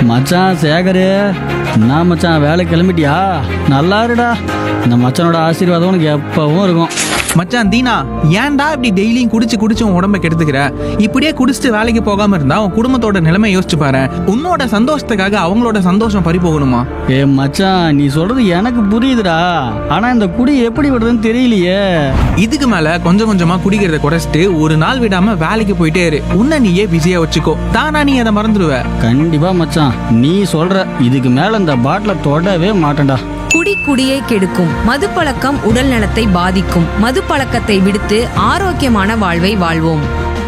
மச்சான் சேகரு நான் மச்சான் வேலை கிளம்பிட்டியா நல்லா இருடா இந்த மச்சானோட ஆசீர்வாதம் உனக்கு எப்பவும் இருக்கும் மச்சான் தீனா ஏன்டா இப்படி டெய்லியும் குடிச்சு குடிச்சு உன் உடம்ப கெடுத்துக்கிற இப்படியே குடிச்சிட்டு வேலைக்கு போகாம இருந்தா உன் குடும்பத்தோட நிலைமை யோசிச்சு பாரு உன்னோட சந்தோஷத்துக்காக அவங்களோட சந்தோஷம் பறி போகணுமா ஏ மச்சான் நீ சொல்றது எனக்கு புரியுதுடா ஆனா இந்த குடி எப்படி விடுறதுன்னு தெரியலையே இதுக்கு மேல கொஞ்சம் கொஞ்சமா குடிக்கிறத குறைச்சிட்டு ஒரு நாள் விடாம வேலைக்கு போயிட்டே இரு உன்னை நீயே பிஸியா வச்சுக்கோ தானா நீ அதை மறந்துடுவ கண்டிப்பா மச்சான் நீ சொல்ற இதுக்கு மேல இந்த பாட்டில தொடவே மாட்டேன்டா குடி குடியை கெடுக்கும் மதுப்பழக்கம் உடல் நலத்தை பாதிக்கும் மதுப்பழக்கத்தை விடுத்து ஆரோக்கியமான வாழ்வை வாழ்வோம்